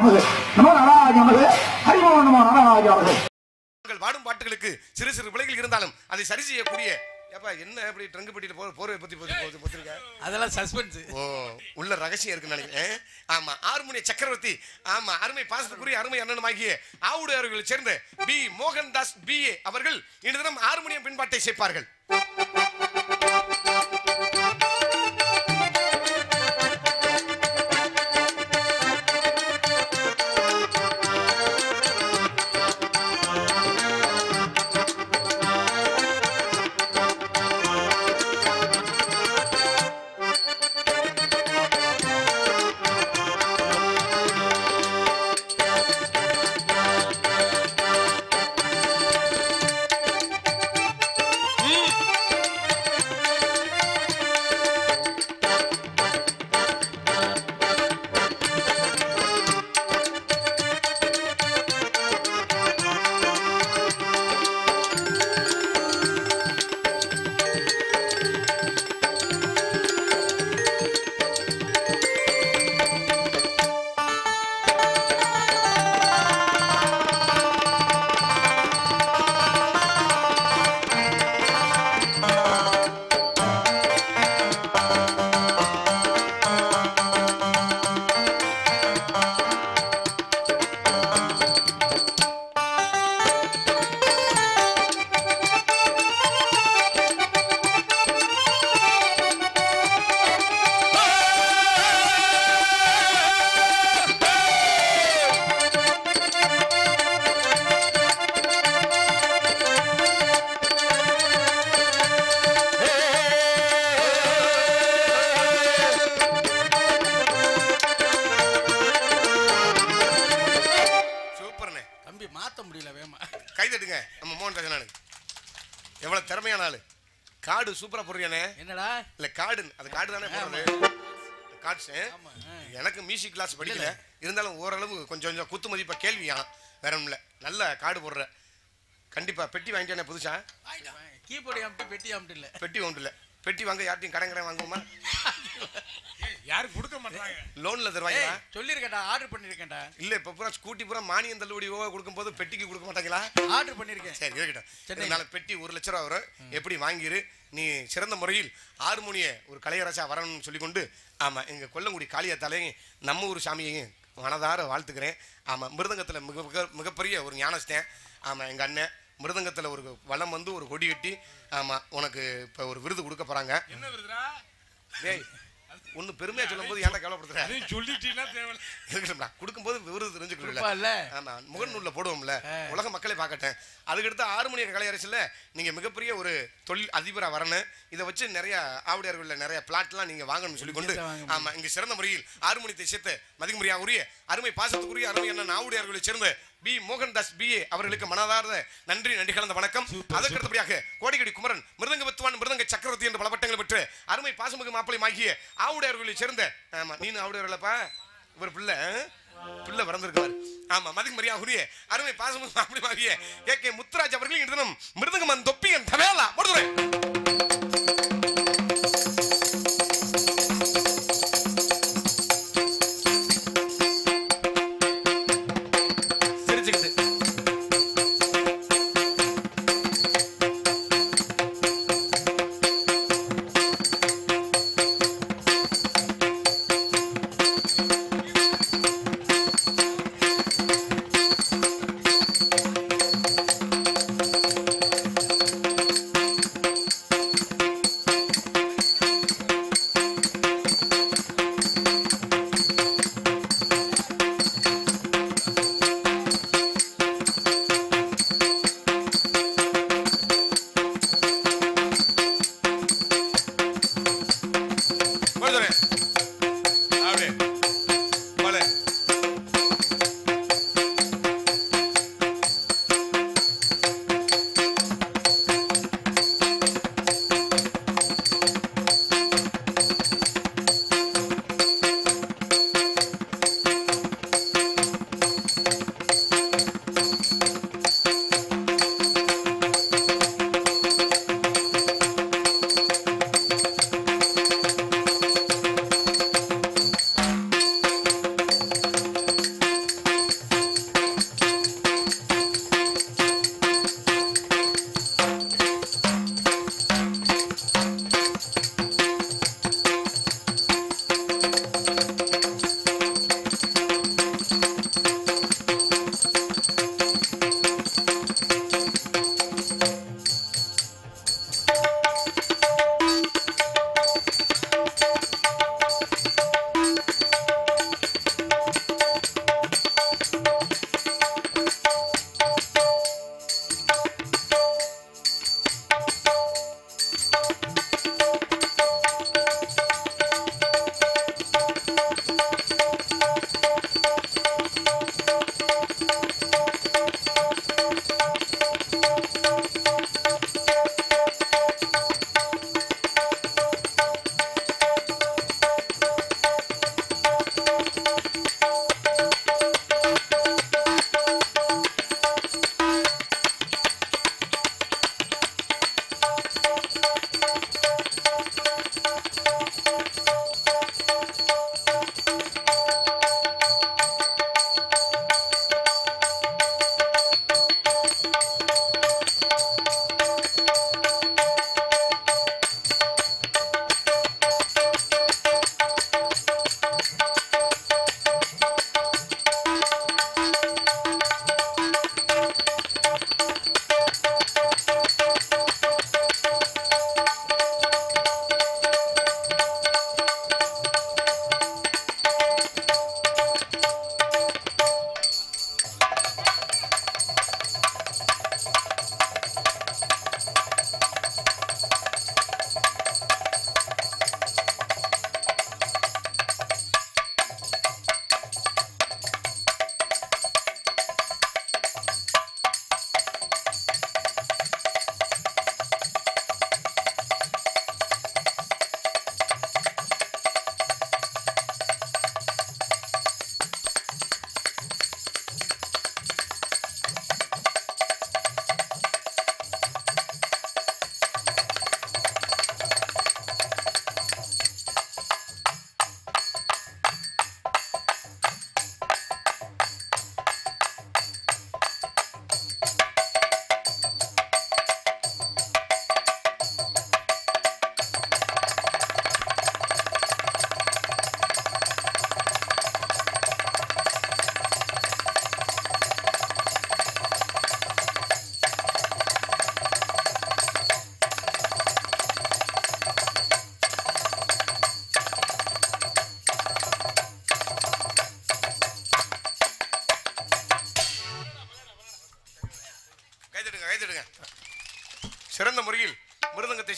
நமது நமோ நாராஜ நமது ஹரிமோ நமோ நாராஜ நமது உங்கள் பாடும் பாட்டுகளுக்கு சிறு சிறு பிழைகள் இருந்தாலும் அதை சரி செய்யக்கூடிய ஏப்பா என்ன அப்படி ட்ரங்கு பெட்டியில் போற போர்வை பத்தி போது போது போத்திருக்க அதெல்லாம் சஸ்பென்ஸ் ஓ உள்ள ரகசியம் இருக்குன்னு நினைக்கிறேன் ஆமா ஆறுமுனிய சக்கரவர்த்தி ஆமா அருமை பாசத்துக்குரிய அருமை அண்ணனுமாகிய ஆவுடு அவர்களை சேர்ந்த பி மோகன்தாஸ் பி ஏ அவர்கள் இன்று தினம் ஆறுமுனியம் பின்பாட்டை சேர்ப்பார்கள் சூப்பர்ண்ணே தம்பி மாத்த முடியல வேமா கை தட்டுங்க நம்ம மோகன் ராஜனானுக்கு எவ்வளவு திறமையான ஆளு காடு சூப்பரா போடுறியானே என்னடா இல்ல காடு அது காடு தானே போடுறது காட்ஸ் ஆமா ஆ. எனக்கு மியூசிக் கிளாஸ் படிக்கல இருந்தாலும் ஓரளவு கொஞ்சம் கொஞ்சம் குத்து மதிப்பா கேள்வியா வேற ஒண்ணும் இல்ல நல்ல காடு போடுற கண்டிப்பா பெட்டி வாங்கிட்டேனே புதுசா கீபோர்டு அம்ட்டு பெட்டி அம்ட்டு இல்ல பெட்டி ஒன்று இல்ல பெட்டி வாங்க யார்ட்டையும் கடன் கடன் வாங்குவோமா யாரும் கொடுக்க மாட்டாங்க லோன்ல தருவாங்களா சொல்லிருக்கேன்டா ஆர்டர் பண்ணிருக்கேன்டா இல்ல இப்ப பூரா ஸ்கூட்டி பூரா மானியம் தள்ளுபடி ஓவ கொடுக்கும் போது பெட்டிக்கு கொடுக்க மாட்டாங்களா ஆர்டர் பண்ணிருக்கேன் சரி இருக்கட்டும் சென்னையில. இதனால பெட்டி ஒரு லட்ச ரூபா வரும் எப்படி வாங்கிரு நீ சிறந்த முறையில் ஹார்மோனிய ஒரு கலையரசா வரணும்னு சொல்லிக்கொண்டு ஆமா எங்க கொல்லங்குடி காளியாத்தாலையும் நம்ம ஊர் சாமியையும் மனதார வாழ்த்துக்கிறேன் ஆமா மிருதங்கத்துல மிக மிக மிகப்பெரிய ஒரு ஞானஸ்தேன் ஆமா எங்க அண்ணன் மிருதங்கத்துல ஒரு வளம் வந்து ஒரு கொடி கட்டி ஆமா உனக்கு இப்ப ஒரு விருது கொடுக்க போறாங்க என்ன வருதுடா டேய் ஒண்ணு பெருமையா சொல்லும் போது ஏன்டா கவலைப்படுத்துற அதையும் சொல்லிட்டீங்கன்னா தேவை இருக்கட்டும்டா கொடுக்கும்போது விருது தெரிஞ்சுக்கல கொடுப்பால்ல? ஆமா முகநூல்ல போடுவோம்ல உலக மக்களை பார்க்கட்டேன் அதுக்கடுத்து ஆறு மணி கலையரசில் நீங்க மிகப்பெரிய ஒரு தொழில் அதிபரா வரணும் இதை வச்சு நிறைய ஆவுடையார்கள்ல நிறைய பிளாட்லாம் நீங்க வாங்கணும்னு சொல்லி கொண்டு இங்கத்தை வாங்க ஆமா இங்க சிறந்த முறையில் ஆறு மணி சேர்த்து மதிமுறையா உரிய அருமை பாசத்துக்குரிய அருமை அண்ணன் ஆவுடையார்களை சேர்ந்த பி மோகன்தாஸ் பி ஏ அவர்களுக்கு மனதார்ந்த நன்றி நன்றி கலந்த வணக்கம் அதற்கு அடுத்தபடியாக கோடிகடி குமரன் மிருதங்க வித்துவான் மிருதங்க சக்கரவர்த்தி என்ற பல பட்டங்களை பெற்று அருமை பாசமுக மாப்பிளை ஆகிய ஆவுடையார்களை சேர்ந்த ஆமா நீனு ஆவுடையார்களப்பா இவர் பிள்ளை ஆ? பிள்ளை பிறந்திருக்காரு ஆமா மதிக்கு மரியா உரிய அருமை பாசமுக மாப்பிளை ஆகிய ஏ கே முத்துராஜ் அவர்கள் இன்று தினம் மிருதங்கமன் தொப்பியன் தவேலா போடுறேன் சிரிச்சுக்கிட்டு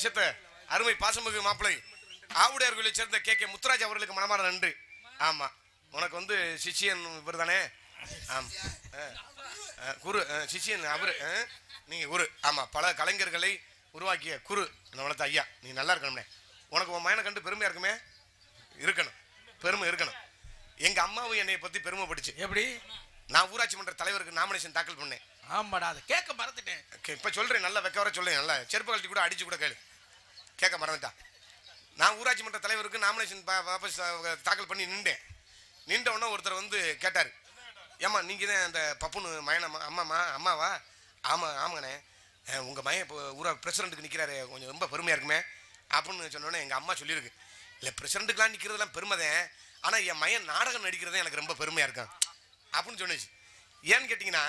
திசத்தை அருமை பாசமிகு மாப்பிளை ஆவுடையார் கோயிலை சேர்ந்த கே கே முத்துராஜ் அவர்களுக்கு மனமார நன்றி ஆமா உனக்கு வந்து சிஷியன் இவர் தானே ஆம் ஆ. ஆ, குரு ஆ, சிஷியன் அவரு ஆ? நீங்க குரு ஆமா பல கலைஞர்களை உருவாக்கிய குரு வளர்த்த ஐயா நீ நல்லா இருக்கணும்னே உனக்கு உன் மயனை கண்டு பெருமையா இருக்குமே இருக்கணும் பெருமை இருக்கணும் எங்க அம்மாவும் என்னைய பத்தி பெருமைப்படுச்சு எப்படி நான் ஊராட்சி மன்ற தலைவருக்கு நாமினேஷன் தாக்கல் பண்ணேன் ஆமாடா அதை கேட்க மறந்துட்டேன் கே- இப்ப சொல்றேன் நல்லா வைக்க வர சொல்றேன் நல்லா செருப்பு கழட்டி கூட அடிச்சு கூட கேளு கேட்க மறந்துட்டா நான் ஊராட்சி மன்ற தலைவருக்கு நாமினேஷன் வாபஸ் அஹ், தாக்கல் பண்ணி நின்றேன் நின்ற உடனே ஒருத்தர் வந்து கேட்டார் ஏம்மா நீங்கள் தான் அந்த பப்புனு மயனம்மா அம்மாம்மா அம்மாவா ஆமாம் ஆமாங்கண்ணே அஹ், உங்க மயன் இப்போ ஊரா பிரசிடண்ட்டுக்கு நிற்கிறாரு கொஞ்சம் ரொம்ப பெருமையாக இருக்குமே அப்படின்னு சொன்னோன்னே எங்கள் அம்மா சொல்லியிருக்கு இல்லை பிரசிடண்ட்டுக்கெலாம் நிற்கிறதெல்லாம் பெருமைதான் ஆனால் என் மயன் நாடகம் நடிக்கிறதே எனக்கு ரொம்ப பெருமையாக இருக்கும் அப்படின்னு சொன்னுச்சு ஏன்னு கேட்டிங்கன்னா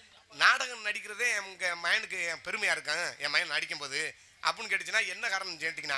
நாடகம் நடிக்கிறதே எங்க மயனுக்கு என் பெருமையாக இருக்கும் என் மயன் நடிக்கும்போது அப்படின்னு கேட்டுச்சுன்னா என்ன காரணம் கேட்டிங்கன்னா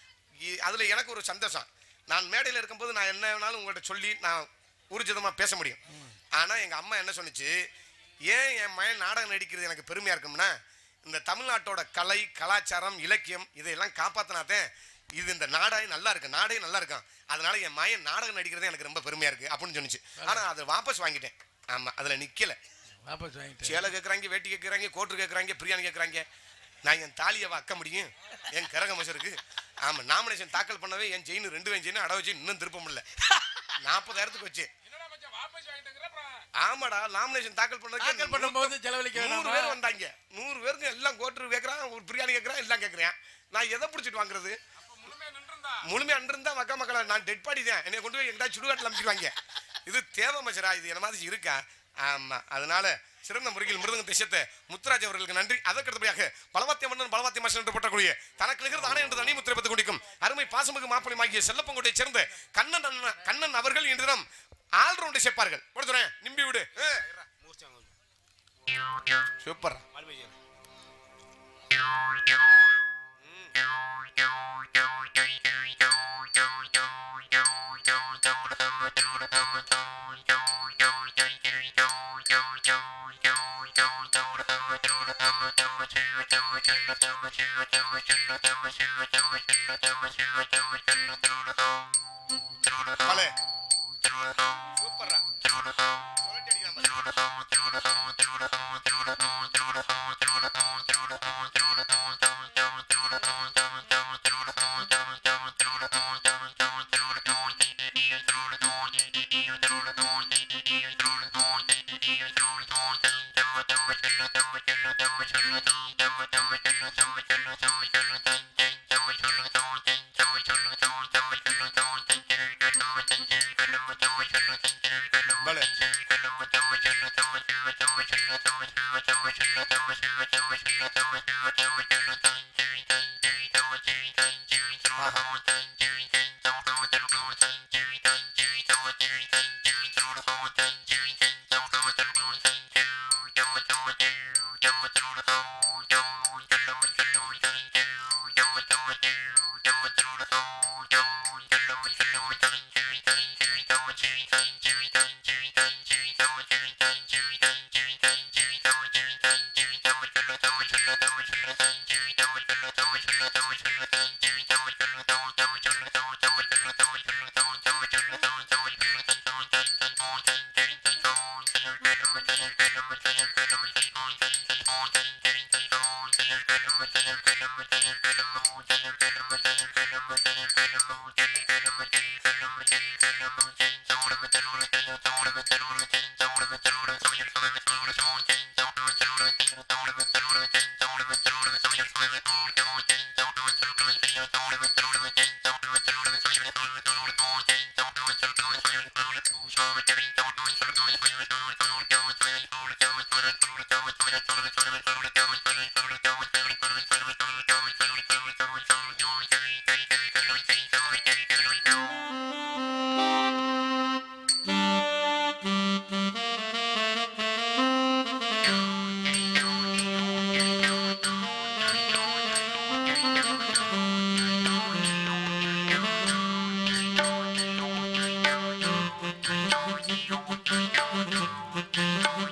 இ- அதுல எனக்கு ஒரு சந்தோஷம் நான் மேடையில் இருக்கும்போது நான் என்ன வேணாலும் உங்கள்கிட்ட சொல்லி நான் ஊர்ஜிதமாக பேச முடியும் ஆனா எங்க அம்மா என்ன சொன்னுச்சு ஏன் என் மயன் நாடகம் நடிக்கிறது எனக்கு பெருமையா இருக்கும்னா இந்த தமிழ்நாட்டோட கலை கலாச்சாரம் இலக்கியம் இதையெல்லாம் காப்பாத்தினாதே இது இந்த நாடே நல்லா இருக்கு நாடே நல்லா இருக்கும் அதனால என் மயன் நாடகம் நடிக்கிறது எனக்கு ரொம்ப பெருமையா இருக்கு அப்படின்னு சொன்னுச்சு ஆனா அதை வாபஸ் வாங்கிட்டேன் ஆமா அதுல நிக்கல வாபஸ் வாங்கிட்டேன் சேலை கேட்குறாங்க வேட்டி கேட்குறாங்க கோட்டு கேட்குறாங்க பிரியாணி கேட்குறாங்க நான் என் தாலியை அக்க முடியும் என் கரக மசருக்கு ஆமாம் நாமினேஷன் தாக்கல் பண்ணவே என் செயின் ரெண்டு வேன் செயின் அடை வச்சு இன்னும் திருப்ப முடியல நாற்பதாயிரத்துக்கு வச்சு என்னடா மச்சான் வாபஸ் வாங்கிட்டேங்கிற அப்புறம் ஆமாடா நாமினேஷன் தாக்கல் பண்ணதுக்கு தாக்கல் பண்ணும்போது செலவழிக்க நூறு வேணாமா? பேர் வந்தாங்க நூறு பேருக்கு எல்லாம் கோட்டு கேட்குறான் ஒரு பிரியாணி கேட்குறான் எல்லாம் கேட்குறேன் நான் எதை பிடிச்சிட்டு வாங்குறது அப்ப முழுமையா நின்றுந்தா முழுமையா அன்றிருந்தா மக்கா மக்களா நான் டெட் பாடி தான் என்னை கொண்டு போய் எங்கடா சுடுகாட்டில் அமைச்சிருவாங்க இது தேவை மச்சரா இது என்ன மாதிரி இருக்கா ஆமா அதனால சிறந்த முறையில் மிருதங்க திசத்தை முத்துராஜ் அவர்களுக்கு நன்றி அதற்கடுத்தபடியாக பலவாத்திய மன்னன் பலவாத்திய மாசன் என்று போட்டக்கூடிய தனக்கு நிகழ்ந்த ஆணை என்று தனி முத்திரை பத்து கொண்டிருக்கும் அருமை பாசமிகு மாப்பிளமாகிய செல்லப்பங்குடியை சேர்ந்த கண்ணன் அண்ணா- கண்ணன் அவர்கள் இன்று தினம் ஆல்ரவுண்டை சேர்ப்பார்கள் கொடுத்துறேன் நிம்பி விடு சூப்பர் பலே சூப்பர்ரா சொல்லட்டி அடிக்கலாம் பாரு. பலே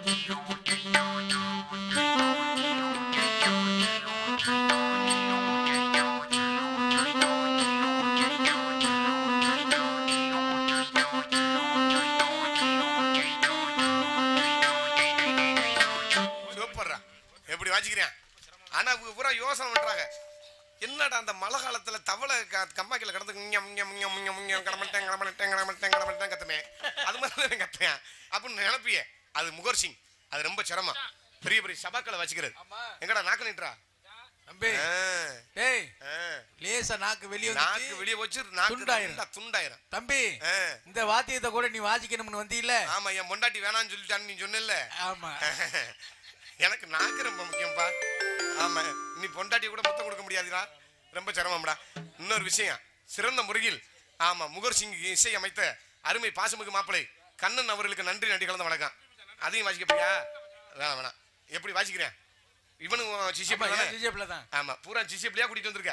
Thank ஆனா இவங்க பூரா யோசனை பண்றாங்க என்னடா அந்த மழை காலத்துல தவளை க- கம்மாக்கில கிடந்து ஞம், ஞம், ஞம், ஞம், ஞம், கிளம்பிட்டேன் கிளம்பிட்டேன் கிளம்பிட்டேன் கிளம்பிட்டேன் கத்துமே அது மாதிரி தான் கத்தேன் அப்படின்னு நினைப்பியே அது முகர் சிங் அது ரொம்ப சிரமம் பெரிய பெரிய சபாக்களை வச்சுக்கிறது ஆமா எங்கடா நாக்கு நின்றா தம்பி ஆ, டேய் ஆ. லேசா நாக்கு வெளிய நாக்கு வந்து வெளியே வச்சு நாக்கு துண்டாயிரும். நல்லா துண்டாயிரும் தம்பி ஆ. இந்த வாத்தியத்தை கூட நீ வாசிக்கணும்னு வந்தீல்ல ஆமா என் பொண்டாட்டி வேணாம்னு சொல்லிட்டான்னு நீ சொன்னல ஆமா எனக்கு நாக்கு ரொம்ப முக்கியம்ப்பா ஆமா நீ பொண்டாட்டி கூட முத்தம் கொடுக்க முடியாதுடா ரொம்ப சிரமம்டா இன்னொரு விஷயம் சிறந்த முறையில் ஆமா முகர் சிங் இசை அமைத்த அருமை பாசமிகு மாப்பிளை கண்ணன் அவர்களுக்கு நன்றி நன்றி கலந்த வணக்கம் அதையும் வாசிக்க போறியா வேணாம் வேணாம் எப்படி வாசிக்கிறேன் இவனும் சிசிப்பிள்ளை தானே ஜிஜேப்ல தான் ஆமா பூரா சிசிப்பிள்ளையா கூட்டிட்டு வந்திருக்க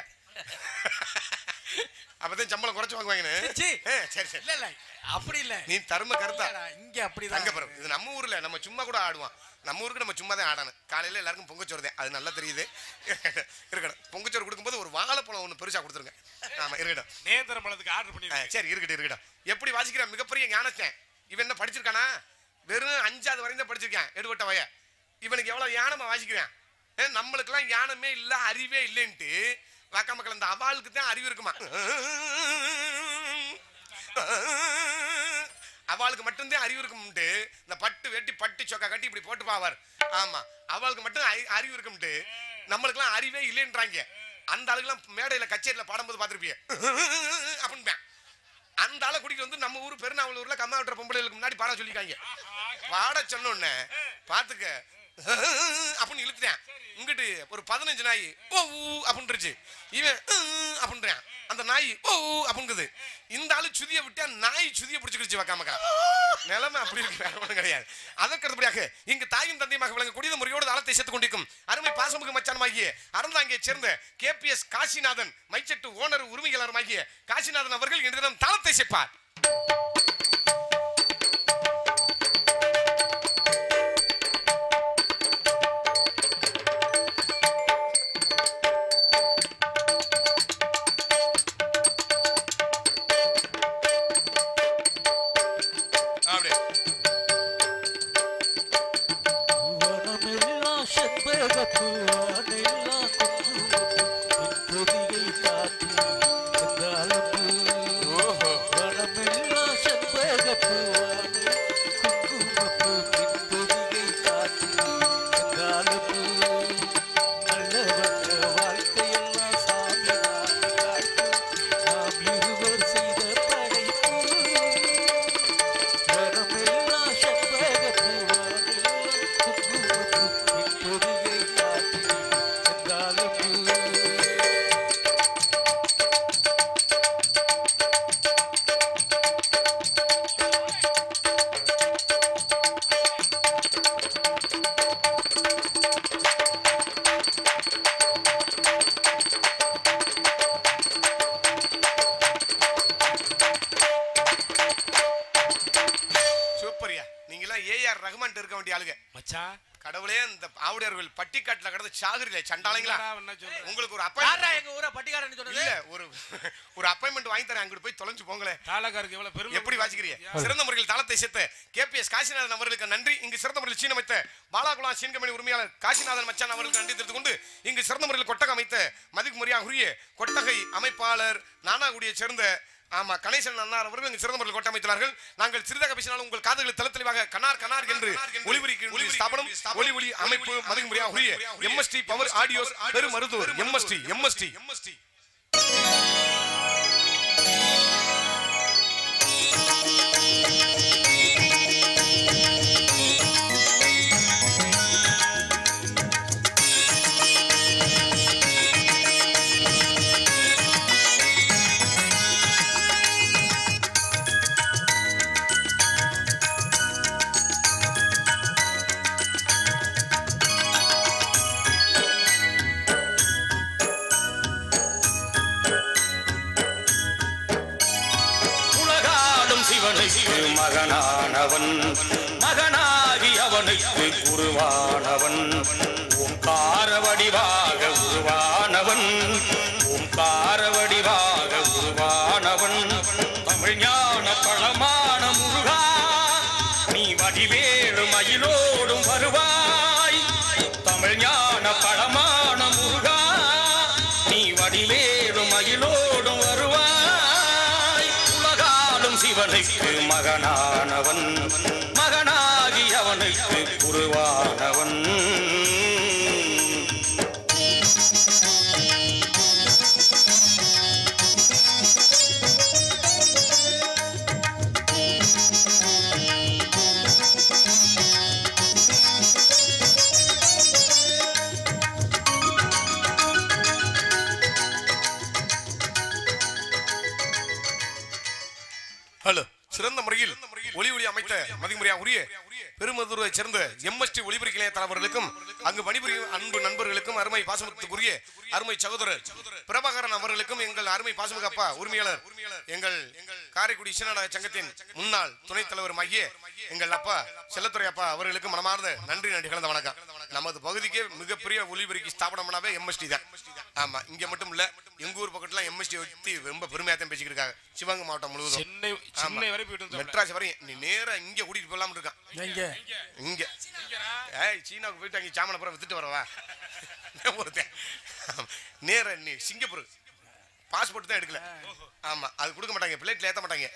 அப்பதான் சம்பளம் குறைச்சு வாங்குவாங்கன்னு சீ. ஆ, சரி சரி இல்ல இல்ல அப்படி இல்ல நீ தர்ம கருத்தா இல்லடா, இங்க அப்படிதான் தங்கப்புறம் இது நம்ம ஊர்ல நம்ம சும்மா கூட ஆடுவோம் நம்ம ஊருக்கு நம்ம சும்மா தான் ஆடணும் காலையில எல்லாருக்கும் பொங்கச்சோறு தான் அது நல்லா தெரியுது இருக்கட்டும் பொங்கச்சோறு கொடுக்கும்போது ஒரு வாழைப்பழம் ஒன்று பெருசா கொடுத்துருங்க ஆமா இருக்கட்டும் நேந்திர பழத்துக்கு ஆர்டர் ஆ, பண்ணிருக்கேன் சரி இருக்கட்டும் இருக்கட்டும் எப்படி வாசிக்கிற மிகப்பெரிய ஞானத்தேன் இவன் என்ன படிச்சிருக்கானா வெறும் அஞ்சாவது வரையும் தான் படிச்சிருக்கேன் எடுபட்ட வய இவனுக்கு எவ்வளவு ஞானமா வாசிக்கிறேன் ஏ, நம்மளுக்கெல்லாம் ஞானமே இல்ல அறிவே இல்லைன்ட்டு வாக்கா மக்கள் அந்த அவாளுக்கு தான் அறிவு இருக்குமா அவளுக்கு மட்டும்தான் அறிவு இருக்கும்ட்டு இந்த பட்டு வெட்டி பட்டு சொக்கா கட்டி இப்படி போட்டு பாவார் ஆமா அவளுக்கு மட்டும் அறி- அறிவு இருக்கும்ட்டு நம்மளுக்கெல்லாம் அறிவே இல்லைன்றாங்க அந்த ஆளுக்கெல்லாம் மேடையில கச்சேரியில பாடும்போது பார்த்திருப்பிய அப்படின்னு அந்த ஆளை கூட்டிட்டு வந்து நம்ம ஊர் பெருநாவலூர்ல கம்மாவட்ட பொம்பளைகளுக்கு முன்னாடி பாட சொல்லிக்காங்க பாட சொன்ன உடனே பாத்துக்க அப்படின்னு இழுத்துட்டேன் இங்கிட்டு ஒரு பதினஞ்சு நாய் ஓ ஊ அப்படின்றுச்சு இவன் உம் அப்படின்றான் அந்த நாய் ஓ ஊ அப்படிங்குது இந்த ஆளு சுதிய விட்டா நாய் சுதிய பிடிச்சிக்கிடுச்சு வைக்காமக்கா நிலைமை அப்படி இருக்கு வேற ஒண்ணும் கிடையாது அதற்கு அடுத்தபடியாக இங்கு தாயும் தந்தையுமாக விளங்க குடித முறையோடு தளத்தை சேர்த்துக் கொண்டிருக்கும் அருமை பாசமுக மச்சானமாகிய அறந்தாங்கே சேர்ந்த கேபிஎஸ் காசிநாதன் மைச்சட்டு ஓனர் உரிமையாளருமாகிய காசிநாதன் அவர்கள் இன்று தினம் தாளத்தை சேர்ப்பார் அப்படியே வனமெல்லாம் செண்பகப்பூ, வானெல்லாம் குங்குமப்பூ, என் கொடியை காத்து செந்தாழம்பூ. வனமெல்லாம் செண்பகப்பூ, வானெல்லாம் குங்குமப்பூ, என் கொடியை காத்து செந்தாழம்பூ. நல்லவங்க வாழ்க்கையெல்லாம் சாமி நாடி காட்டும். நாம் இருவர் செய்த படைப்பு வனமெல்லாம் செண்பகப்பூ, வானெல்லாம் குங்குமப்பூ, என் கொடியை காத்து செந்தாழம்பூ. சூப்பர்யா நீங்களாம் ஏஆர் ரஹ்மான் இருக்க வேண்டிய ஆளுங்க மச்சான் கடவுளே இந்த ஆவுடையர்கள் பட்டிக்காட்டுல கடந்து சாகுறில சண்டாளங்களா என்னடா என்ன சொல்ற? உங்களுக்கு ஒரு யாரா அப்பாயின்மெண்ட் எங்க ஊரை பட்டிக்காரன்னு சொன்னது இல்ல ஒரு ஒரு அப்பாயின்மெண்ட் வாங்கி தரேன் அங்கிட்டு போய் தொலைஞ்சு போங்களேன் தாளக்காருக்கு எவ்வளவு பெருமை எப்படி வாசிக்கிறீங்க சிறந்த முறையில் தாளத்தை சேர்த்த கேபிஎஸ் காசிநாதன் அவர்களுக்கு நன்றி இங்கு சிறந்த முறையில் சீன் அமைத்த பாலாகுலா சீன்கமணி உரிமையாளர் காசிநாதன் மச்சான் அவர்களுக்கு நன்றி தெரிவித்துக் கொண்டு இங்கு சிறந்த முறையில் கொட்டகை அமைத்த மதிப்பு முறையாக உரிய கொட்டகை அமைப்பாளர் நானாகுடியை சேர்ந்த ஆமா கணேசன் அண்ணார் அவர்கள் இங்கு சிறந்த முறையில் கொட்டை அமைத்தார்கள் நாங்கள் சிறிதாக பேசினாலும் உங்கள் காதுகளில் தல தெளிவாக கனார் கனார் என்று ஒளிபரிக்கு ஸ்தாபனம் ஒளி ஒளி அமைப்பு மதிப்பு முறையாக உரிய MST power audios Perumaruthur MST MST MST உலகாடும் சிவனுக்கு மகனானவன் மகனாகி அவனுக்கு குருவானவன் ஓங்கார வடிவாக உருவானவன் ஓங்கார வடிவாக உருவானவன் தமிழ் ஞான பழமான முருகா நீ வடிவேறு மயிலோடும் வருவாய் தமிழ் ஞான பழமான முருகா சிவனுக்கு மகனானவன் மகனாகி அவனுக்கு குருவானவன் ஹலோ சிறந்த முறையில் ஒளி ஒளி அமைத்த மதிமுறையா உரிய பெருமதுரை சேர்ந்த எம்எஸ்டி ஒளிபரப்பு நிலைய தலைவர்களுக்கும் அங்கு பணிபுரியும் அன்பு நண்பர்களுக்கும் அருமை பாசமத்துக்குரிய அருமை சகோதரர் பிரபாகரன் அவர்களுக்கும் எங்கள் அருமை பாசமிகு அப்பா உரிமையாளர் எங்கள் காரைக்குடி இசைநாடக சங்கத்தின் முன்னாள் துணைத் தலைவருமாகிய எங்கள் அப்பா செல்லத்துறை அப்பா அவர்களுக்கும் மனமார்ந்த நன்றி நன்றி கலந்த வணக்கம் நமது பகுதிக்கே மிகப்பெரிய ஒளிபரப்பு ஸ்தாபனம்னாவே எம்எஸ்டி தான் ஆமா இங்க மட்டும் இல்ல எங்க ஊர் பக்கத்துல எம்எஸ்டி வச்சு ரொம்ப பெருமையா தான் பேசிக்கிட்டு இருக்காங்க சிவகங்கை மாவட்டம் முழுவதும் சென்னை சென்னை வரை போயிட்டு வந்தோம் மெட்ராஸ் வரையும் நீ நேரா இங்க கூட்டிட்டு போலாம்னு இருக்கான் எங்க இங்க ஏய் சீனாவுக்கு போயிட்டு அங்க சாமனை பூரா வித்துட்டு வரவா ஒருத்தன் ஆமா. நேரா நீ சிங்கப்பூர் பாஸ்போர்ட் தான் எடுக்கல ஆமா அது கொடுக்க மாட்டாங்க பிளேட்ல ஏத்த மாட்டாங்க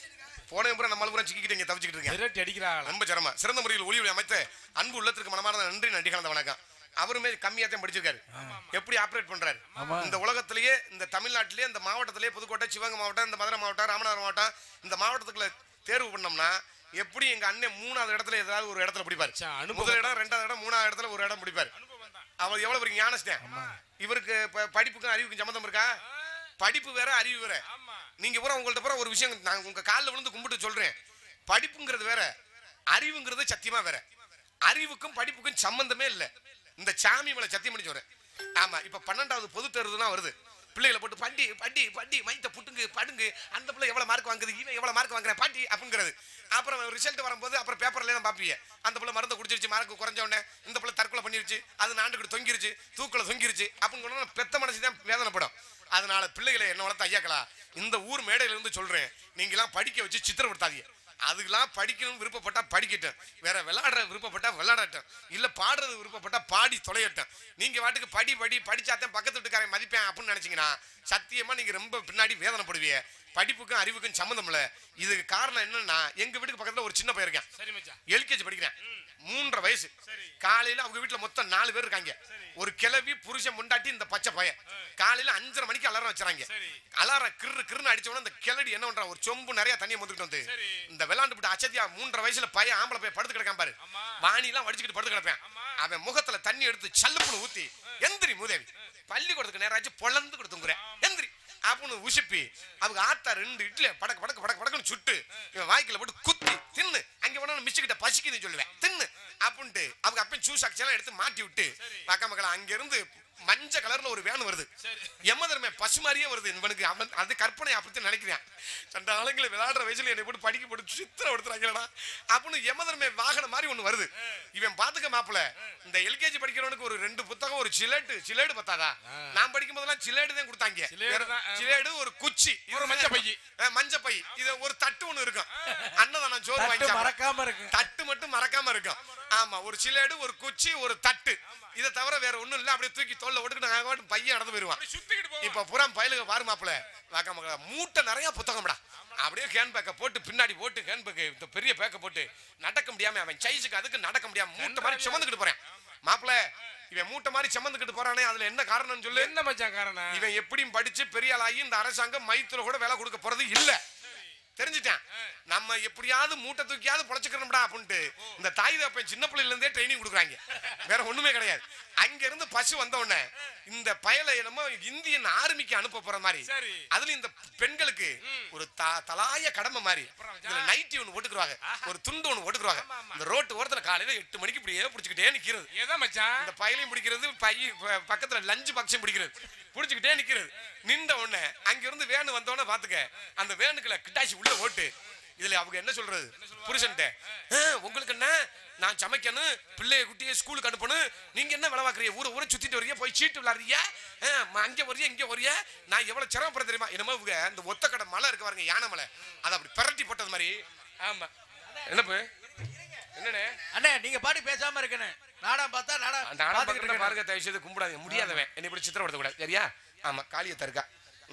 போன பூரா நம்மள பூரா சிக்கிட்டு இங்க தவிச்சுக்கிட்டு இருக்கேன் விரட்டி அடிக்கிறாங்களா ரொம்ப சிரமம் சிறந்த முறையில் ஒளி ஒளி அமைத்த அன்பு உள்ளத்திற்கு மனமார்ந்த நன்றி நன்றி கலந்த வணக்கம் அவருமே கம்மியா தான் படிச்சிருக்காரு எப்படி ஆப்ரேட் பண்றாரு இந்த உலகத்திலேயே இந்த தமிழ்நாட்டிலேயே இந்த மாவட்டத்திலேயே புதுக்கோட்டை சிவகங்கை மாவட்டம் இந்த மதுரை மாவட்டம் ராமநாதபுரம் மாவட்டம் இந்த மாவட்டத்துக்குள்ள தேர்வு பண்ணோம்னா எப்படி எங்க அண்ணன் மூணாவது இடத்துல ஏதாவது ஒரு இடத்துல பிடிப்பாரு சே, அனுபவம் முதல் இடம் ரெண்டாவது இடம் மூணாவது இடத்துல ஒரு இடம் பிடிப்பாரு அவர் எவ்வளவு பெரிய ஞானஸ்தேன் இவருக்கு ப- படிப்புக்கும் அறிவுக்கும் சம்மந்தம் இருக்கா படிப்பு வேற அறிவு வேற நீங்க பூரா உங்கள்ட்ட பூரா ஒரு விஷயம் நான் உங்க காலில் விழுந்து கும்பிட்டு சொல்றேன் படிப்புங்கிறது வேற அறிவுங்கிறது சத்தியமா வேற அறிவுக்கும் படிப்புக்கும் சம்பந்தமே இல்ல இந்த சாமி மேல சத்தியம் பண்ணி சொல்றேன் ஆமா இப்ப பன்னெண்டாவது பொது தேர்வு தான் வருது பிள்ளைகளை போட்டு பண்டி பண்டி பண்டி மைத்த புட்டுங்கு படுங்கு அந்த பிள்ளை எவ்வளவு மார்க் வாங்குது இவன் எவ்வளவு மார்க் வாங்குறேன் பாட்டி அப்படிங்கிறது அப்புறம் ரிசல்ட் வரும்போது அப்புறம் பேப்பர்ல தான் பாப்பீங்க அந்த பிள்ளை மருந்து குடிச்சிருச்சு மார்க் குறைஞ்ச உடனே இந்த பிள்ளை தற்கொலை பண்ணிருச்சு அது நாண்டுக்கிட்டு தொங்கிருச்சு தூக்குல தொங்கிருச்சு அப்படின்னு சொன்னா பெத்த மனசு தான் வேதனைப்படும் அதனால பிள்ளைகளை என்ன வளர்த்த ஐயாக்களா இந்த ஊர் மேடையில இருந்து சொல்றேன் நீங்களாம் படிக்க வச்சு சித்திரப்படுத்தாதீங்க அதுக்கெல்லாம் படிக்கணும் விருப்பப்பட்டா படிக்கட்டும் வேற விளையாடுற விருப்பப்பட்டா விளையாடட்டும் இல்ல பாடுறது விருப்பப்பட்டா பாடி தொலையட்டும் நீங்க வாட்டுக்கு படி படி படிச்சாத்தான் பக்கத்து வீட்டுக்காரன் மதிப்பேன் அப்படின்னு நினைச்சீங்கன்னா சத்தியமா நீங்க ரொம்ப பின்னாடி வேதனைப்படுவீங்க படிப்புக்கும் அறிவுக்கும் சம்மந்தம் இல்ல இதுக்கு காரணம் என்னன்னா எங்க வீட்டுக்கு பக்கத்துல ஒரு சின்ன பையன் இருக்கான் சரி மச்சான் எல்கேஜி படிக்கிறேன் மூன்றரை வயசு காலையில அவங்க வீட்டுல மொத்தம் நாலு பேர் இருக்காங்க ஒரு கிளவி புருஷன் முண்டாட்டி இந்த பச்சை பையன் காலையில அஞ்சரை மணிக்கு அலாரம் வச்சுறாங்க சரி. அலாரம் கிரு கிருன்னு அடிச்ச உடனே இந்த கிளடி என்ன பண்றான் ஒரு சொம்பு நிறைய தண்ணியை முந்துக்கிட்டு வந்து சரி. இந்த விளாண்டு விட்டு அச்சதியா மூன்றரை வயசுல பையன் ஆம்பளை பையன் படுத்து கிடக்கான் பாரு ஆமா. வாணி எல்லாம் வடிச்சுக்கிட்டு படுத்து கிடப்பேன் அவன் முகத்துல தண்ணி எடுத்து சல்லுப்புன்னு ஊத்தி எந்திரி மூதேவி பள்ளிக்கூடத்துக்கு நேராச்சு பொழந்து கொடுத்துங்கிறேன் எந்திரி அப்படின்னு உசுப்பி அவங்க ஆத்தா ரெண்டு இட்லி படக்கு படக்கு படக்கு படக்குன்னு சுட்டு இவன் வாய்க்குல போட்டு குத்தி தின்னு அங்க போனா மிச்சுக்கிட்ட பசிக்குதுன்னு சொல்லுவேன் தின்னு அப்படின்ட்டு அவங்க அப்பன் ஜூஸ் அக்செல்லாம் எடுத்து மாட்டி விட்டு அக்கா மக்கள் அங்க இருந்து மஞ்சள் கலர்ல ஒரு வேன் வருது எம்மதர்மே பசு மாதிரியே வருது இவனுக்கு அவன் அது கற்பனை அப்படித்தான் நினைக்கிறேன் சண்ட ஆளுங்களை விளையாடுற வயசுல என்னை போட்டு படிக்க போட்டு சித்திர எடுத்துறாங்களா அப்படின்னு எமதர்மே வாகனம் மாதிரி ஒண்ணு வருது இவன் பாத்துக்க மாப்பிள இந்த எல்கேஜி படிக்கிறவனுக்கு ஒரு ரெண்டு புத்தகம் ஒரு சிலேட்டு சிலேடு பத்தாதா நான் படிக்கும் போதெல்லாம் சிலேடு தான் கொடுத்தாங்க சிலேடு தான், ஆமா. சிலேடு ஒரு குச்சி ஒரு மஞ்ச பையி. அஹ், மஞ்ச பை இது ஒரு தட்டு ஒண்ணு இருக்கும் அன்னதானம் சோறு தட்டு வாங்கி சாப்பிட. மறக்காம இருக்கு தட்டு மட்டும் மறக்காம இருக்கும் ஆமா ஒரு சிலேடு ஒரு குச்சி ஒரு தட்டு இதை தவிர வேற ஒண்ணும் இல்ல அப்படியே தூக்கி தோல்ல விட்டுட்டு நாங்க பாட்டு பையன் நடந்து போயிருவான் சுத்திக்கிட்டு போவோம் இப்ப புறம் பயலுக பாரு மாப்பிள வாக்கா மக்களா மூட்டை நிறைய புத்தகம்டா அப்படியே ஹேண்ட் பேக்கை போட்டு பின்னாடி போட்டு ஹேண்ட் பேக் இந்த பெரிய பேக்கை போட்டு நடக்க முடியாம அவன் சைஸுக்கு அதுக்கு நடக்க முடியாம மூட்டை மாதிரி சுமந்துக்கிட்டு போறேன் மாப்பிள இவன் மூட்டை மாதிரி சுமந்துக்கிட்டு போறானே அதுல என்ன காரணம்னு சொல்லு என்ன மச்சான் காரணம் இவன் எப்படியும் படிச்சு பெரிய ஆளாகி இந்த அரசாங்கம் மைத்துல கூட வேலை கொடுக்க போறது இல்ல தெரிஞ்சுட்டேன் நம்ம எப்படியாவது மூட்டை தூக்கியாவது பொழைச்சுக்கிறோம்டா அப்படின்ட்டு இந்த தாய் தப்பன் சின்ன பிள்ளைல இருந்தே ட்ரைனிங் கொடுக்குறாங்க வேற ஒண்ணுமே கிடையாது அங்க இருந்து பசு வந்த உடனே இந்த பயலை என்னமோ இந்தியன் ஆர்மிக்கு அனுப்ப போற மாதிரி சரி. அதுல இந்த பெண்களுக்கு ஒரு த- தலாய கடமை மாதிரி இதுல நைட்டி ஒண்ணு போட்டுக்குருவாங்க ஒரு துண்டு ஒண்ணு போட்டுக்குருவாங்க இந்த ரோட்டு ஓரத்துல காலையில எட்டு மணிக்கு இப்படியே பிடிச்சிக்கிட்டே நிக்கிறது ஏதா மச்சான் இந்த பையிலையும் பிடிக்கிறது பை ப- பக்கத்துல லஞ்சு பாக்ஸையும் பிடிக்கிறது பிடிச்சிக்கிட்டே நிக்கிறது நின்ற உடனே அங்க இருந்து வேனு வந்த உடனே பாத்துக்க அந்த வேனுக்குள்ள கிட்டாச்சி உள்ள ஓட்டு இதுல அவங்க என்ன சொல்றது புருஷன்ட்ட "ஆ, உங்களுக்கு என்ன நான் சமைக்கணும் பிள்ளைய குட்டியை ஸ்கூலுக்கு அனுப்பணும் நீங்க என்ன வேலை பார்க்குறீங்க ஊரை ஊரை சுத்திட்டு வரீங்க போய் சீட்டு விளாடுறீங்க ஆ, ம- அங்க வரியா இங்க வரியா நான் எவ்வளவு சிரமப்படுற தெரியுமா என்னமோ இவங்க இந்த ஒத்தக்கடை மலை இருக்கு பாருங்க யானை மலை அதை அப்படி பிரட்டி போட்டது மாதிரி ஆமா என்னப்பு என்னண்ணே அண்ணே நீங்க பாடி பேசாம இருக்கண்ணே நாடகம் பார்த்தா நாடகம் அந்த ஆடம் பார்த்துக்கிட்டு பக்கத்துல இருக்கேன். பாருங்க தயவு செய்து கும்பிடாதீங்க முடியாதவன் என்னை இப்படி சித்திரப்படுத்த கூடாது சரியா ஆமா காளியை தருக்கா ம்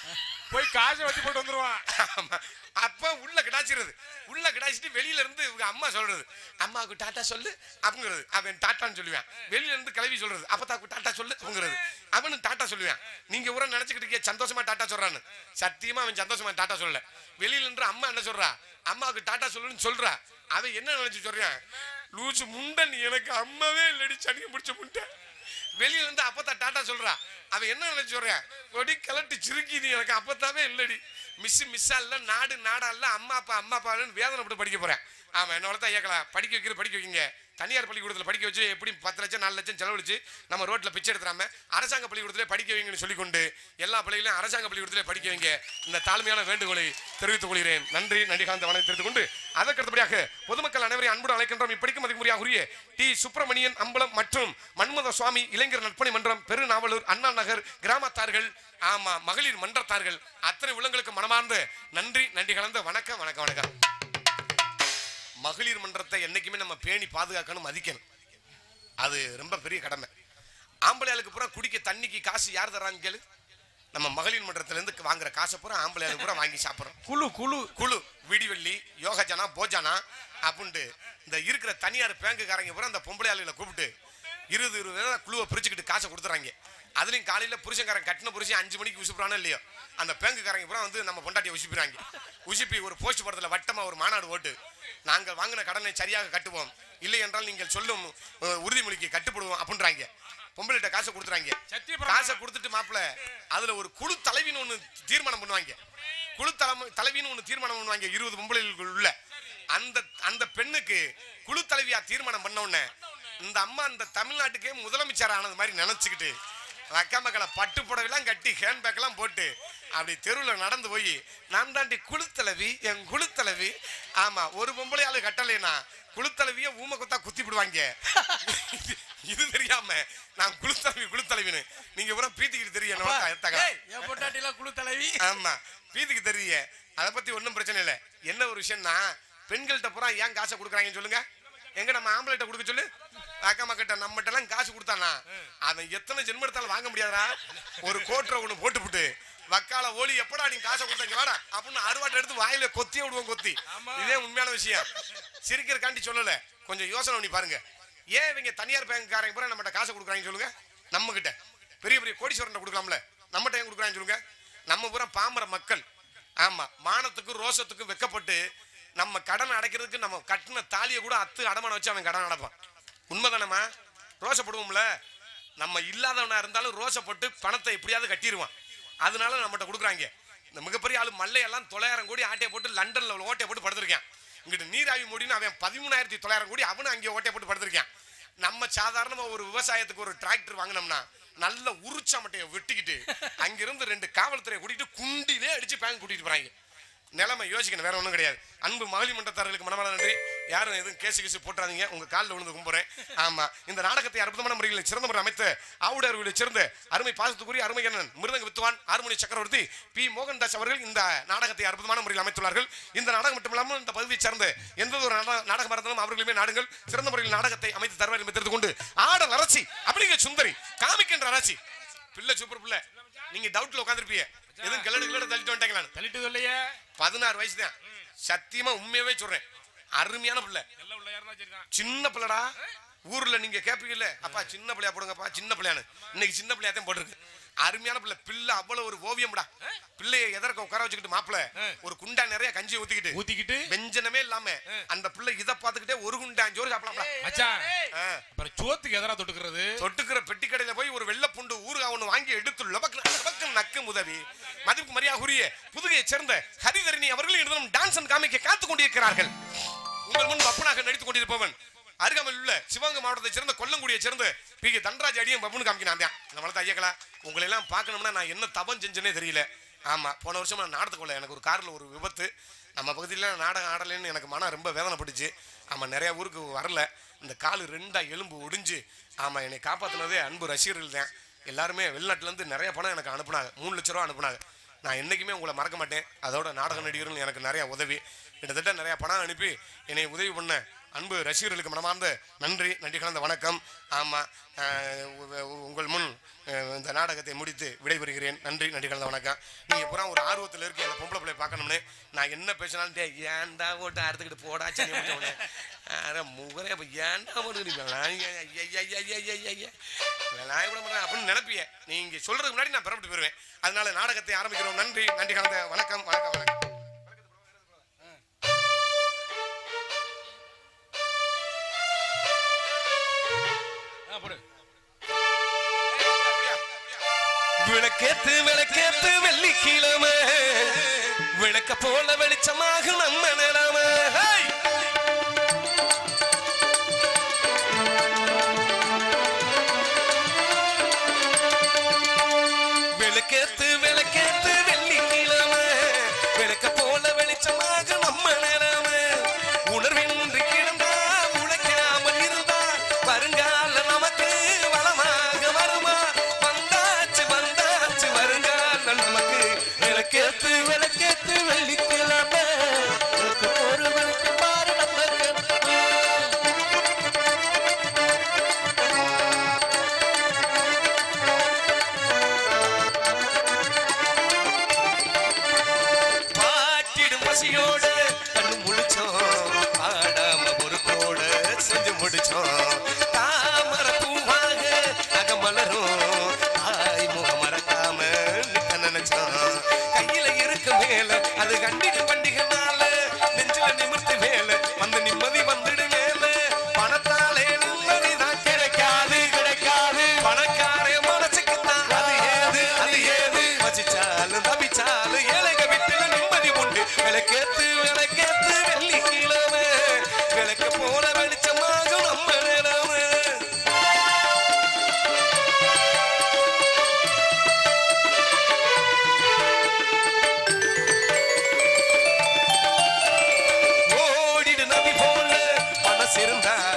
போய் காசை வச்சு போட்டு வந்துருவான் ஆமா. அப்ப உள்ள கிடாச்சிருது உள்ள கிடாச்சிட்டு வெளியில இருந்து இவங்க அம்மா சொல்றது அம்மாவுக்கு டாட்டா சொல்லு அப்படிங்கிறது அவன் டாட்டான்னு சொல்லுவேன் வெளியில இருந்து கிளவி சொல்றது அப்பதாக்கு டாட்டா சொல்லு அப்படிங்கிறது அவனு டாட்டா சொல்லுவேன் நீங்க ஊர நினைச்சுக்கிட்டு இருக்கிய சந்தோஷமா டாட்டா சொல்றான்னு சத்தியமா அவன் சந்தோஷமா டாட்டா சொல்லல வெளியில இருந்து அம்மா என்ன சொல்றா அம்மாவுக்கு டாட்டா சொல்லுன்னு சொல்றா அவன் என்ன நினைச்சு சொல்றான் லூசு முண்டை நீ எனக்கு அம்மாவே இல்லடி சனியை பிடிச்ச முண்டை வெளியில இருந்து அப்பத்தா டாட்டா சொல்றா அவன் என்ன நினைச்சு சொல்றான் கொடி கலட்டி சிறுக்கி நீ எனக்கு அப்பத்தாவே இல்லடி மிஸ் மிஸ்ஸா இல்ல நாடு நாடா இல்ல அம்மா அப்பா அம்மா அப்பான்னு வேதனைப்பட்டு படிக்க போறேன் ஆமா என்னோட தான் கேட்கலாம் படிக்க வைக்கிற படிக்க வைக்கிங்க தனியார் பள்ளிக்கூடத்தில் படிக்க வச்சு எப்படி பத்து லட்சம் நாலு லட்சம் செலவழிச்சு நம்ம ரோட்ல பிச்சை எடுத்துறாம அரசாங்க பள்ளிக்கூடத்திலே படிக்க வைங்கன்னு சொல்லிக்கொண்டு எல்லா பள்ளிகளையும் அரசாங்க பள்ளிக்கூடத்திலே படிக்க வைங்க இந்த தாழ்மையான வேண்டுகோளை தெரிவித்துக் கொள்கிறேன் நன்றி நன்றி காந்த வணக்கம் தெரிவித்துக் கொண்டு அதற்கு அடுத்தபடியாக பொதுமக்கள் அனைவரையும் அன்புடன் அழைக்கின்றோம் இப்படிக்கும் மதிமுறையாக உரிய டி சுப்பிரமணியன் அம்பலம் மற்றும் மன்மத சுவாமி இளைஞர் நற்பணி மன்றம் பெருநாவலூர் அண்ணா நகர் கிராமத்தார்கள் ஆமா மகளிர் மன்றத்தார்கள் அத்தனை உள்ளங்களுக்கு மனமார்ந்த நன்றி நன்றி கலந்த வணக்கம் வணக்கம் வணக்கம் மகளிர் மன்றத்தை என்னைக்குமே நம்ம பேணி பாதுகாக்கணும் மதிக்கணும் அது ரொம்ப பெரிய கடமை ஆம்பளையாளுக்கு பூரா குடிக்க தண்ணிக்கு காசு யார் தராங்க கேளு நம்ம மகளிர் மன்றத்துல இருந்து வாங்குற காசை பூரா ஆம்பளையாளுக்கு பூரா வாங்கி சாப்பிடுறோம் குழு குழு குழு விடிவெள்ளி யோகஜனா போஜானா அப்படின்ட்டு இந்த இருக்கிற தனியார் பேங்குக்காரங்க பூரா அந்த பொம்பளை ஆளுகளை கூப்பிட்டு இருபது இருபது பேரை குழுவை பிரிச்சுக்கிட்டு காசை கொடுத்துறாங்க அதுலயும் காலையில புருஷன்காரன் கட்டின புருஷன் அஞ்சு மணிக்கு உசுப்புறானோ இல்லையோ அந்த பேங்குக்காரங்க பூரா வந்து நம்ம பொண்டாட்டியை உசுப்பிறாங்க உசுப்பி ஒரு போஸ்ட் படத்துல வட்டமா ஒரு மாநாடு ஓட்டு நாங்கள் வாங்கின கடனை சரியாக கட்டுவோம் இல்லை என்றால் நீங்கள் சொல்லும் அஹ், உறுதிமொழிக்கு கட்டுப்படுவோம் அப்படின்றாங்க பொம்பளைகிட்ட காசை கொடுத்துறாங்க சத்தியபிரமாணம். காசை கொடுத்துட்டு மாப்பிள அதுல ஒரு குழு தலைவின்னு ஒண்ணு தீர்மானம் பண்ணுவாங்க குழு தலைமை தலைவின்னு ஒண்ணு தீர்மானம் பண்ணுவாங்க இருபது பொம்பளைகளுக்கு உள்ள அந்த அந்த பெண்ணுக்கு குழு தலைவியா தீர்மானம் பண்ண உடனே இந்த அம்மா இந்த தமிழ்நாட்டுக்கே முதலமைச்சர் ஆனது மாதிரி நினைச்சுக்கிட்டு அக்கா மக்களை பட்டு புடவைலாம் கட்டி ஹேண்ட்பேக் எல்லாம் போட்டு அப்படி தெருவில் நடந்து போய் நான் தாண்டி குழுத்தலைவி என் குழுத்தலைவி ஆமா ஒரு பொம்பளை ஆளு கட்டலைனா குழுத்தலைவிய ஊமை குத்தா குத்தி விடுவாங்க இது- இது தெரியாம நான் குழுத்தலைவி குழுத்தலைவின்னு நீங்க பூரா பீத்திக்கிட்டு தெரியும் என்னோட த- தகவல். ஏய், என் பொண்டாட்டிலாம் குழு தலைவி ஆமா பீதிக்கு தெரிய அதை பத்தி ஒண்ணும் பிரச்சனை இல்லை என்ன ஒரு விஷயம்னா பெண்கள்கிட்ட பூரா ஏன் காசை கொடுக்குறாங்கன்னு சொல்லுங்க எங்க நம்ம ஆம்பளைட்ட கொடுக்க சொல்லு அக்கா மக்கட்ட நம்மகிட்ட எல்லாம் காசு கொடுத்தானா அவன் எத்தனை ஜென்ம எடுத்தாலும் வாங்க முடியாதா ஒரு கோட்டரை ஒண்ணு போட்டுப்புட்டு வக்கால ஓலி எப்படா நீ காசை கொடுத்தீங்க வாடா அப்படின்னு அருவாட்டை எடுத்து வாயில கொத்தியே விடுவோம் கொத்தி இதே உண்மையான விஷயம் சிரிக்கிறக்காண்டி சொல்லல கொஞ்சம் யோசனை பண்ணி பாருங்க ஏன் இவங்க தனியார் பேங்க்காரங்க பூரா நம்மகிட்ட காசை கொடுக்குறாங்கன்னு சொல்லுங்க நம்ம கிட்ட பெரிய பெரிய கோடீஸ்வரன் கொடுக்கலாம்ல நம்மகிட்ட ஏன் கொடுக்குறாங்கன்னு சொல்லுங்க நம்ம பூரா பாமர மக்கள் ஆமா மானத்துக்கும் ரோசத்துக்கும் வெக்கப்பட்டு நம்ம கடன் அடைக்கிறதுக்கு நம்ம கட்டின தாலியை கூட அத்து அடமான வச்சு அவன் கடன் அடைப்பான் உண்மைதானம்மா ரோசப்படுவோம்ல நம்ம இல்லாதவனா இருந்தாலும் ரோசப்பட்டு பணத்தை எப்படியாவது கட்டிடுவான் அதனால நம்மகிட்ட கொடுக்குறாங்க இந்த மிகப்பெரிய ஆளு மல்லையெல்லாம் தொள்ளாயிரம் கோடி ஆட்டையை போட்டு லண்டன்ல ஒரு ஓட்டையை போட்டு படுத்திருக்கான் இங்கிட்டு நீராவி முடின்னு அவன் பதிமூணாயிரத்தி தொள்ளாயிரம் கோடி அவனும் அங்கே ஓட்டையை போட்டு படுத்திருக்கான் நம்ம சாதாரணமா ஒரு விவசாயத்துக்கு ஒரு டிராக்டர் வாங்கினோம்னா நல்ல உரிச்ச மட்டையை வெட்டிக்கிட்டு அங்கிருந்து ரெண்டு காவல்துறையை கூட்டிட்டு குண்டிலே அடிச்சு பேங்க் கூட்டிட்டு போறாங்க நிலைமை யோசிக்கணும் வேற ஒன்றும் கிடையாது அன்பு மகளிர் மன்றத்தார்களுக்கு மனமான நன்றி யாரும் எதுவும் கேசு கேசு போட்டுறாதீங்க உங்க காலில் விழுந்து கும்புறேன் ஆமா இந்த நாடகத்தை அற்புதமான முறையில் சிறந்த முறை அமைத்த ஆவுடர்களை சேர்ந்த அருமை பாசத்துக்குரிய அருமை அண்ணன் மிருதங்க வித்துவான் ஆறுமணி சக்கரவர்த்தி பி மோகன்தாஸ் அவர்கள் இந்த நாடகத்தை அற்புதமான முறையில் அமைத்துள்ளார்கள் இந்த நாடகம் மட்டுமில்லாமல் இந்த பகுதியை சேர்ந்த எந்த ஒரு நாடக- நாடகம் இருந்தாலும் அவர்களுமே நாடுங்கள் சிறந்த முறையில் நாடகத்தை அமைத்து தருவார் என்று தெரிந்து கொண்டு ஆடல் அரசி அப்படிங்கிற சுந்தரி காமிக்கின்ற அரசி பிள்ளை சூப்பர் பிள்ளை நீங்க டவுட்ல உட்காந்துருப்பீங்க எதுவும் கிளடு கிளடு தள்ளிட்டு வந்துட்டாங்களான்னு தள்ளிட்டு இல்லையே பதினாறு வயசு தான் சத்தியமா உண்மையாவே சொல்றேன் அருமையான பிள்ளை எல்லாம் உள்ள யாருன்னா சரிதான் சின்ன பிள்ளைடா ஊர்ல நீங்க கேப்பீங்கல்ல அப்பா சின்ன பிள்ளையா போடுங்கப்பா சின்ன பிள்ளையானு இன்னைக்கு சின்ன பிள்ளையா தான் போட்டிருக்கு அருமையான பிள்ளை பிள்ளை அவ்வளவு ஒரு ஓவியம்டா பிள்ளைய எதற்க உட்கார வச்சுக்கிட்டு மாப்பிள்ள ஒரு குண்டா நிறைய கஞ்சி ஊத்திக்கிட்டு ஊத்திக்கிட்டு வெஞ்சனமே இல்லாம அந்த பிள்ளை இதை பார்த்துக்கிட்டே ஒரு குண்டான் சோறு சாப்பிடலாம்டா மச்சான் ஆ. அப்புறம் சோத்துக்கு எதரா தொட்டுக்கிறது தொட்டுக்கிற பெட்டி கடையில போய் ஒரு வெள்ளை புண்டு ஊறுகாய் ஒண்ணு வாங்கி எடுத்து லபக்கு லபக்கு நக்கு முதவி மதிப்பு மரியாதைக்குரிய புதுகையைச் சேர்ந்த ஹரிதரணி அவர்கள் இன்னும் டான்ஸ் அண்ட் காமிக்க காத்துக் கொண்டிருக்கிறார்கள் உங்கள் முன் பப்பனாக நடித்துக் கொண்டிருப்பவன் அருகாமையில் உள்ள சிவகங்கை மாவட்டத்தைச் சேர்ந்த கொல்லங்குடியைச் சேர்ந்த பி கே தன்ராஜ் அடியும் பப்புனு காமிக்கிறான் தான் நம்மள ஐயங்களா உங்களை எல்லாம் பார்க்கணும்னா நான் என்ன தபம் செஞ்சேனே தெரியல ஆமா போன வருஷம் நான் நாடகத்துக்குள்ள எனக்கு ஒரு கார்ல ஒரு விபத்து நம்ம பகுதியில் நாடகம் ஆடலைன்னு எனக்கு மனம் ரொம்ப வேதனைப்பட்டுச்சு ஆமா நிறைய ஊருக்கு வரல இந்த காலு ரெண்டா எலும்பு ஒடிஞ்சு ஆமா என்னை காப்பாத்தினதே அன்பு ரசிகர்கள் தான் எல்லாருமே வெளிநாட்டுல இருந்து நிறைய பணம் எனக்கு அனுப்புனாங்க மூணு லட்ச ரூபா அனுப்புனாங்க நான் என்னைக்குமே உங்களை மறக்க மாட்டேன் அதோட நாடக நடிகர்கள் எனக்கு நிறைய உதவி கிட்டத்தட்ட நிறைய பணம் அனுப்பி என்னை உதவி பண்ண அன்பு ரசிகர்களுக்கு மனமார்ந்த நன்றி நன்றி கலந்த வணக்கம் ஆமா அஹ், உ- உ- உங்கள் முன் அஹ், இந்த நாடகத்தை முடித்து விடைபெறுகிறேன் நன்றி நன்றி கலந்த வணக்கம் நீங்க பூரா ஒரு ஆர்வத்தில் இருக்க அந்த பொம்பளை பிள்ளை பார்க்கணும்னு நான் என்ன பேசினாலும் டேய், ஏன்டா ஓட்டு அறுத்துக்கிட்டு போடா சனி முடிச்சவனே அட முகரே அப்ப ஏன்டா போட்டுக்கிட்டு அப்படின்னு நினைப்பிய நீங்க சொல்றதுக்கு முன்னாடி நான் பெறப்பட்டு போயிருவேன் அதனால நாடகத்தை ஆரம்பிக்கிறோம் நன்றி நன்றி கலந்த வணக்கம் வணக்கம் வணக்கம் ஆ, போடு விளக்கேத்து விளக்கேத்து வெள்ளிக்கிழமை விளக்க போல வெளிச்சமாக நம்ம நிலைமை ஹேய்! விளக்கேத்து விளக்கேத்து வெள்ளிக்கிழமை விளக்க போல வெளிச்சமாக நம்ம நிலைமை உணர்வின்றி கிடந்தா உழைக்காமல் இருந்தா வருங்கால நமக்கு வளமாக வருமா வந்தாச்சு வந்தாச்சு வருங்கால நமக்கு விளக்கேத்து விளக்கேத்து வெள்ளிக்கிழமை விளக்கு ஒரு விளக்கு பாரு நமக்கு பாட்டிடும் பசியோட கண்ணு முழிச்சோம் ஆடாம பொறுப்போட செஞ்சு முடிச்சோம் தாமர பூவாக அகமலரும் தாய் முகம் மறக்காம நிக்க நினைச்சோம் கையில இருக்க மேல அது கண்டிடு பண்டிகைனால நெஞ்சில நிமிர்த்து மேல வந்து நிம்மதி வந்துடு மேல பணத்தாலே நிம்மதி தான் கிடைக்காது கிடைக்காது பணக்கார மனசுக்கு தான் அது ஏது அது ஏது வச்சிச்சாலும் தவிச்சாலும் ஏழைக வீட்டுல நிம்மதி உண்டு விளக்கேத்து விளக்கேத்து வெள்ளிக்கிழமை விளக்க போல வெளிச்சமாக நம்ம நிலவு ஓடிடு நதி போல மனசு இருந்தா